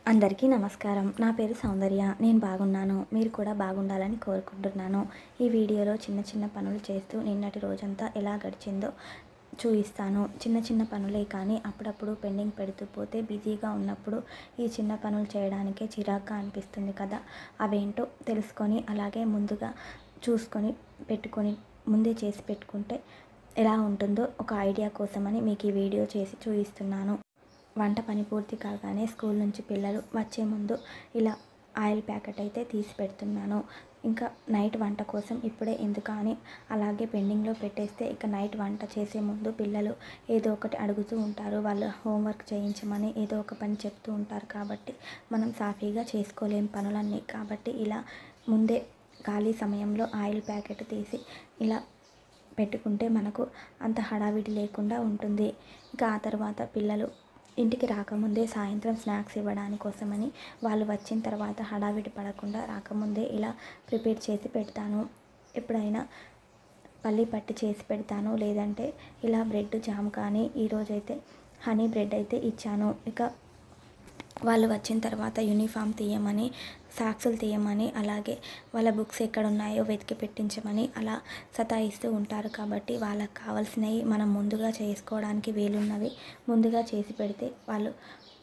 అందరికీ నమస్కారం నా పేరు సౌందర్య నేను బాగున్నాను మీరు కూడా బాగుండాలని కోరుకుంటున్నాను ఈ వీడియోలో చిన్న చిన్న పనులు చేస్తూ నిన్నటి రోజంతా ఎలా గడిచిందో చూపిస్తాను చిన్న చిన్న పనులే కానీ అప్పుడప్పుడు పెండింగ్ పెడుతూ పోతే బిజీగా ఉన్నప్పుడు ఈ చిన్న పనులు చేయడానికే చిరాగ్గా అనిపిస్తుంది కదా అవేంటో తెలుసుకొని అలాగే ముందుగా చూసుకొని పెట్టుకొని ముందే చేసి పెట్టుకుంటే ఎలా ఉంటుందో ఒక ఐడియా కోసమని మీకు ఈ వీడియో చేసి చూపిస్తున్నాను వంట పని పూర్తి కాగానే స్కూల్ నుంచి పిల్లలు వచ్చే ముందు ఇలా ఆయిల్ ప్యాకెట్ అయితే తీసి పెడుతున్నాను ఇంకా నైట్ వంట కోసం ఇప్పుడే ఎందుకు అని అలాగే పెండింగ్లో పెట్టేస్తే ఇక నైట్ వంట చేసే ముందు పిల్లలు ఏదో ఒకటి అడుగుతూ ఉంటారు వాళ్ళు హోంవర్క్ చేయించమని ఏదో ఒక పని చెప్తూ ఉంటారు కాబట్టి మనం సాఫీగా చేసుకోలేం పనులన్నీ కాబట్టి ఇలా ముందే ఖాళీ సమయంలో ఆయిల్ ప్యాకెట్ తీసి ఇలా పెట్టుకుంటే మనకు అంత హడావిడి లేకుండా ఉంటుంది ఇంకా ఆ తర్వాత పిల్లలు ఇంటికి రాకముందే సాయంత్రం స్నాక్స్ ఇవ్వడానికి కోసమని వాళ్ళు వచ్చిన తర్వాత హడావిడి పడకుండా రాకముందే ఇలా ప్రిపేర్ చేసి పెడతాను ఎప్పుడైనా పల్లి పట్టి చేసి పెడతాను లేదంటే ఇలా బ్రెడ్ జామ్ కానీ ఈరోజైతే హనీ బ్రెడ్ అయితే ఇచ్చాను ఇక వాళ్ళు వచ్చిన తర్వాత యూనిఫామ్ తీయమని సాక్సులు తీయమని అలాగే వాళ్ళ బుక్స్ ఎక్కడ ఉన్నాయో వెతికి పెట్టించమని అలా సతాయిస్తూ ఉంటారు కాబట్టి వాళ్ళకి కావాల్సినవి మనం ముందుగా చేసుకోవడానికి వీలున్నవి ముందుగా చేసి పెడితే వాళ్ళు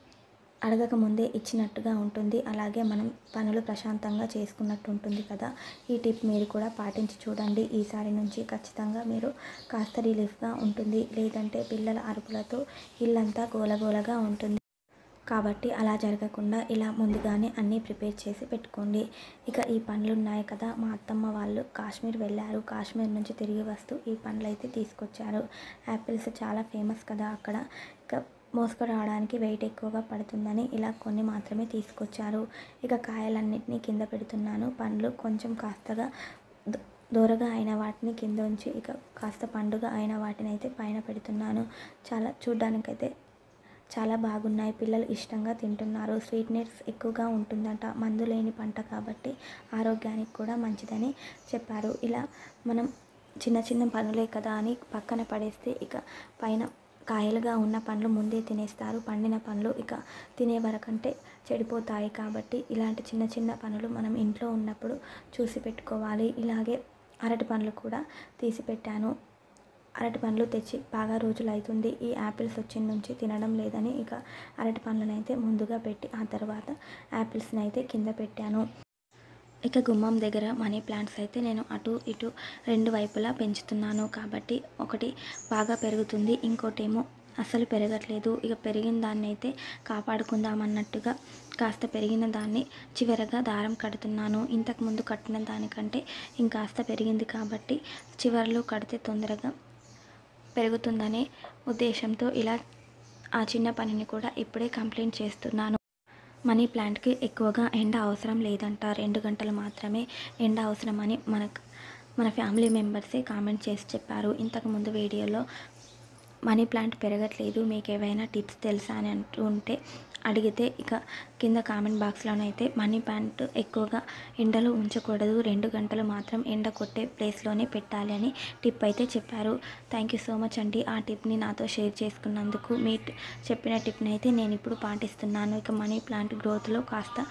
అడగక ముందే ఇచ్చినట్టుగా ఉంటుంది అలాగే మనం పనులు ప్రశాంతంగా చేసుకున్నట్టు ఉంటుంది కదా ఈ టిప్ మీరు కూడా పాటించి చూడండి ఈసారి నుంచి ఖచ్చితంగా మీరు కాస్త రిలీఫ్గా ఉంటుంది లేదంటే పిల్లల అరుపులతో ఇల్లంతా గోలగోలగా ఉంటుంది కాబట్టి అలా జరగకుండా ఇలా ముందుగానే అన్నీ ప్రిపేర్ చేసి పెట్టుకోండి ఇక ఈ పండ్లు ఉన్నాయి కదా మా అత్తమ్మ వాళ్ళు కాశ్మీర్ వెళ్ళారు కాశ్మీర్ నుంచి తిరిగి వస్తూ ఈ పండ్లు అయితే తీసుకొచ్చారు యాపిల్స్ చాలా ఫేమస్ కదా అక్కడ ఇక మోసుకురావడానికి వెయిట్ ఎక్కువగా పడుతుందని ఇలా కొన్ని మాత్రమే తీసుకొచ్చారు ఇక కాయలన్నింటినీ కింద పెడుతున్నాను పండ్లు కొంచెం కాస్తగా ద- దూరగా అయిన వాటిని కింద ఉంచి ఇక కాస్త పండుగ అయిన వాటిని అయితే పైన పెడుతున్నాను చాలా చూడ్డానికైతే చాలా బాగున్నాయి పిల్లలు ఇష్టంగా తింటున్నారు స్వీట్నెస్ ఎక్కువగా ఉంటుందంట మందు లేని పంట కాబట్టి ఆరోగ్యానికి కూడా మంచిదని చెప్పారు ఇలా మనం చిన్న చిన్న పనులే కదా అని పక్కన పడేస్తే ఇక పైన కాయలుగా ఉన్న పండ్లు ముందే తినేస్తారు పండిన పండ్లు ఇక తినే వరకంటే చెడిపోతాయి కాబట్టి ఇలాంటి చిన్న చిన్న పనులు మనం ఇంట్లో ఉన్నప్పుడు చూసి పెట్టుకోవాలి ఇలాగే అరటి పండ్లు కూడా తీసి పెట్టాను అరటి పండ్లు తెచ్చి బాగా రోజులు అవుతుంది ఈ యాపిల్స్ వచ్చిన నుంచి తినడం లేదని ఇక అరటి పండ్లను అయితే ముందుగా పెట్టి ఆ తర్వాత యాపిల్స్ని అయితే కింద పెట్టాను ఇక గుమ్మం దగ్గర మనీ ప్లాంట్స్ అయితే నేను అటు ఇటు రెండు వైపులా పెంచుతున్నాను కాబట్టి ఒకటి బాగా పెరుగుతుంది ఇంకోటేమో అసలు పెరగట్లేదు ఇక పెరిగిన దాన్ని అయితే కాపాడుకుందామన్నట్టుగా కాస్త పెరిగిన దాన్ని చివరగా దారం కడుతున్నాను ఇంతకుముందు కట్టిన దానికంటే ఇంకాస్త పెరిగింది కాబట్టి చివరిలో కడితే తొందరగా పెరుగుతుందనే ఉద్దేశంతో ఇలా ఆ చిన్న పనిని కూడా ఇప్పుడే కంప్లీట్ చేస్తున్నాను మనీ ప్లాంట్కి ఎక్కువగా ఎండ అవసరం లేదంట రెండు గంటలు మాత్రమే ఎండ అవసరమని మనకు మన ఫ్యామిలీ మెంబర్సే కామెంట్ చేసి చెప్పారు ఇంతకుముందు వీడియోలో మనీ ప్లాంట్ పెరగట్లేదు మీకు ఏవైనా టిప్స్ తెలుసా అని అంటూ ఉంటే అడిగితే ఇక కింద కామెంట్ బాక్స్లోనైతే మనీ ప్లాంట్ ఎక్కువగా ఎండలో ఉంచకూడదు రెండు గంటలు మాత్రం ఎండ కొట్టే ప్లేస్లోనే పెట్టాలి అని టిప్ అయితే చెప్పారు థ్యాంక్ యూ సో మచ్ అండి ఆ టిప్ని నాతో షేర్ చేసుకున్నందుకు మీ టి- చెప్పిన టిప్ని అయితే నేను ఇప్పుడు పాటిస్తున్నాను ఇక మనీ ప్లాంట్ గ్రోత్లో కాస్త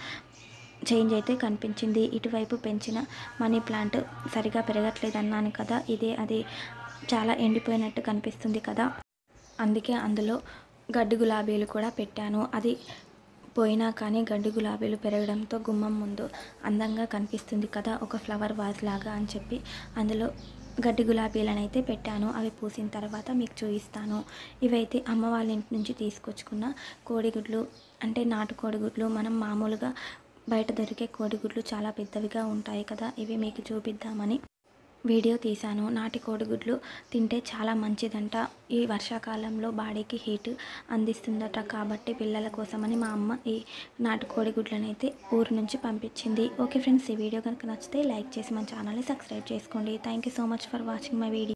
చేంజ్ అయితే కనిపించింది ఇటువైపు పెంచిన మనీ ప్లాంట్ సరిగా పెరగట్లేదు అన్నాను కదా ఇదే అది చాలా ఎండిపోయినట్టు కనిపిస్తుంది కదా అందుకే అందులో గడ్డి గులాబీలు కూడా పెట్టాను అది పోయినా కానీ గడ్డి గులాబీలు పెరగడంతో గుమ్మం ముందు అందంగా కనిపిస్తుంది కదా ఒక ఫ్లవర్ వాజ్ లాగా అని చెప్పి అందులో గడ్డి గులాబీలను అయితే పెట్టాను అవి పూసిన తర్వాత మీకు చూపిస్తాను ఇవైతే అమ్మ వాళ్ళ ఇంటి నుంచి తీసుకొచ్చుకున్న కోడిగుడ్లు అంటే నాటు కోడిగుడ్లు మనం మామూలుగా బయట దొరికే కోడిగుడ్లు చాలా పెద్దవిగా ఉంటాయి కదా ఇవి మీకు చూపిద్దామని వీడియో తీశాను నాటి కోడిగుడ్లు తింటే చాలా మంచిదంట ఈ వర్షాకాలంలో బాడీకి హీట్ అందిస్తుందట కాబట్టి పిల్లల కోసమని మా అమ్మ ఈ నాటు కోడిగుడ్లను అయితే ఊరు నుంచి పంపించింది ఓకే ఫ్రెండ్స్ ఈ వీడియో కనుక నచ్చితే లైక్ చేసి మన ఛానల్ని సబ్స్క్రైబ్ చేసుకోండి thank you so much for watching my video